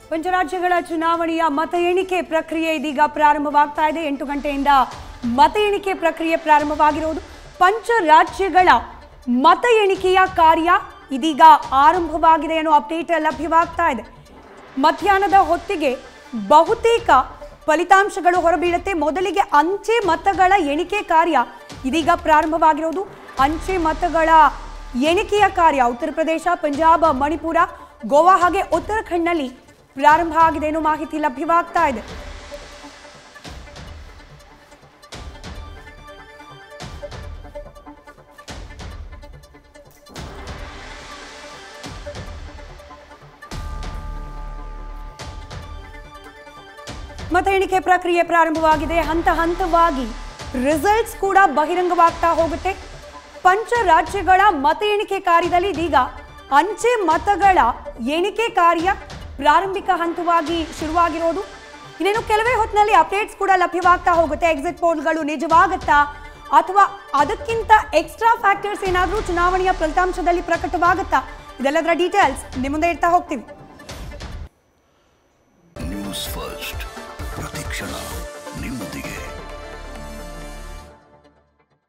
ಪಂಚರಾಜ್ಯಗಳ ಚುನಾವಣೆಯ ಮತ ಎಣಿಕೆ ಪ್ರಕ್ರಿಯೆ ಇದೀಗ ಪ್ರಾರಂಭವಾಗ್ತಾ ಇದೆ ಎಂಟು ಗಂಟೆಯಿಂದ ಮತ ಎಣಿಕೆ ಪ್ರಕ್ರಿಯೆ ಪ್ರಾರಂಭವಾಗಿರುವುದು ಪಂಚರಾಜ್ಯಗಳ ಮತ ಎಣಿಕೆಯ ಕಾರ್ಯ ಇದೀಗ ಆರಂಭವಾಗಿದೆ ಅನ್ನೋ ಅಪ್ಡೇಟ್ ಲಭ್ಯವಾಗ್ತಾ ಇದೆ ಮಧ್ಯಾಹ್ನದ ಹೊತ್ತಿಗೆ ಬಹುತೇಕ ಫಲಿತಾಂಶಗಳು ಹೊರಬೀಳುತ್ತೆ ಮೊದಲಿಗೆ ಅಂಚೆ ಮತಗಳ ಎಣಿಕೆ ಕಾರ್ಯ ಇದೀಗ ಪ್ರಾರಂಭವಾಗಿರೋದು ಅಂಚೆ ಮತಗಳ ಎಣಿಕೆಯ ಕಾರ್ಯ ಉತ್ತರ ಪ್ರದೇಶ ಪಂಜಾಬ್ ಮಣಿಪುರ ಗೋವಾ ಹಾಗೆ ಉತ್ತರಾಖಂಡ್ನಲ್ಲಿ ಪ್ರಾರಂಭ ಆಗಿದೆ ಅನ್ನೋ ಮಾಹಿತಿ ಲಭ್ಯವಾಗ್ತಾ ಇದೆ ಮತ ಎಣಿಕೆ ಪ್ರಕ್ರಿಯೆ ಪ್ರಾರಂಭವಾಗಿದೆ ಹಂತ ಹಂತವಾಗಿ ರಿಸಲ್ಟ್ಸ್ ಕೂಡ ಬಹಿರಂಗವಾಗ್ತಾ ಹೋಗುತ್ತೆ ಪಂಚ ರಾಜ್ಯಗಳ ಮತ ಎಣಿಕೆ ಕಾರ್ಯದಲ್ಲಿ ಇದೀಗ ಅಂಚೆ ಮತಗಳ ಎಣಿಕೆ ಕಾರ್ಯ ಪ್ರಾರಂಭಿಕ ಹಂತವಾಗಿ ಶುರುವಾಗಿರೋದು ಇನ್ನೇನು ಕೆಲವೇ ಹೊತ್ತಿನಲ್ಲಿ ಅಪ್ಡೇಟ್ಸ್ ಕೂಡ ಲಭ್ಯವಾಗ್ತಾ ಹೋಗುತ್ತೆ ಎಕ್ಸಿಟ್ ಪೋಲ್ಗಳು ನಿಜವಾಗುತ್ತಾ ಅಥವಾ ಅದಕ್ಕಿಂತ ಎಕ್ಸ್ಟ್ರಾ ಫ್ಯಾಕ್ಟರ್ಸ್ ಏನಾದರೂ ಚುನಾವಣೆಯ ಫಲಿತಾಂಶದಲ್ಲಿ ಪ್ರಕಟವಾಗುತ್ತಾ ಇದೆಲ್ಲದರ ಡೀಟೇಲ್ಸ್ ನಿಮ್ಮ ಮುಂದೆ ಇಡ್ತಾ ಹೋಗ್ತೀವಿ ನ್ಯೂಸ್ ಫಸ್ಟ್ ಪ್ರತಿಕ್ಷಣ ನಿಮ್ಮೊಂದಿಗೆ